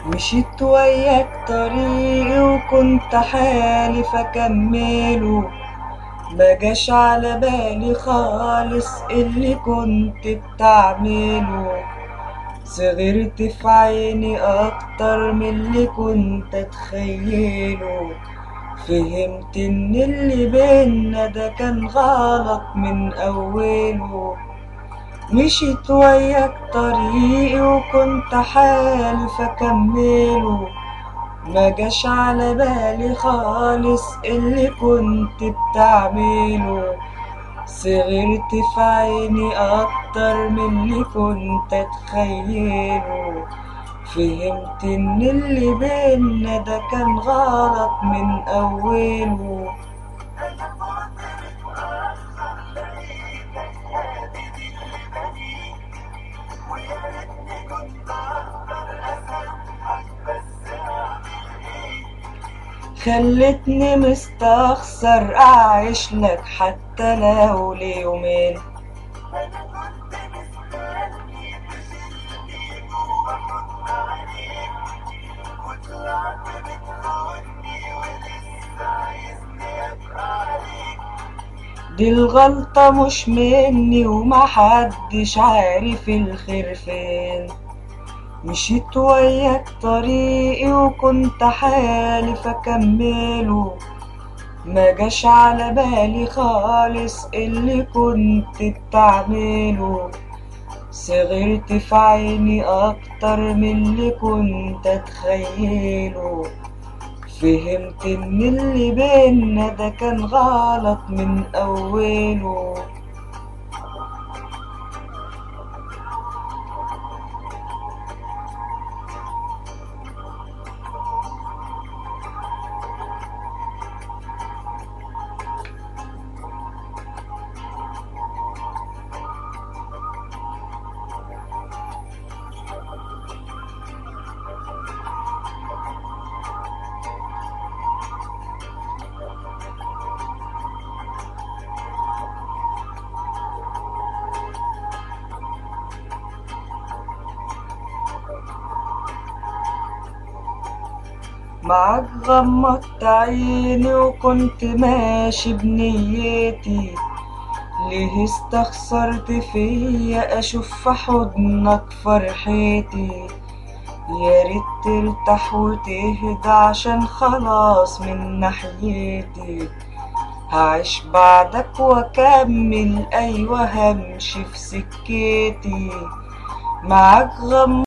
مشيت وياك طريقي وكنت حالف اكمله ما جاش على بالي خالص اللي كنت بتعمله صغرت في عيني اكتر من اللي كنت اتخيله فهمت ان اللي بينا ده كان غلط من اوله مشيت وياك طريقي وكنت حالف اكمله ما جاش على بالي خالص اللي كنت بتعمله صغرت في عيني اكتر من اللي كنت اتخيله فهمت ان اللي بينا ده كان غلط من اوله خلتني مستخسر اعيش لك حتى لو ليومين دي الغلطة مش مني ومحدش عارف الخير فين مشيت وياك طريقي وكنت حالف اكمله ما جاش على بالي خالص اللي كنت بتعمله صغرت في عيني اكتر من اللي كنت اتخيله فهمت ان اللي بينا ده كان غلط من اوله معاك غمضت عيني وكنت ماشي بنيتي ليه استخسرت فيا اشوف في حضنك فرحتي يا ريت ترتاح وتهدى عشان خلاص من ناحيتي هعيش بعدك واكمل ايوه همشي في سكتي معاك غمضت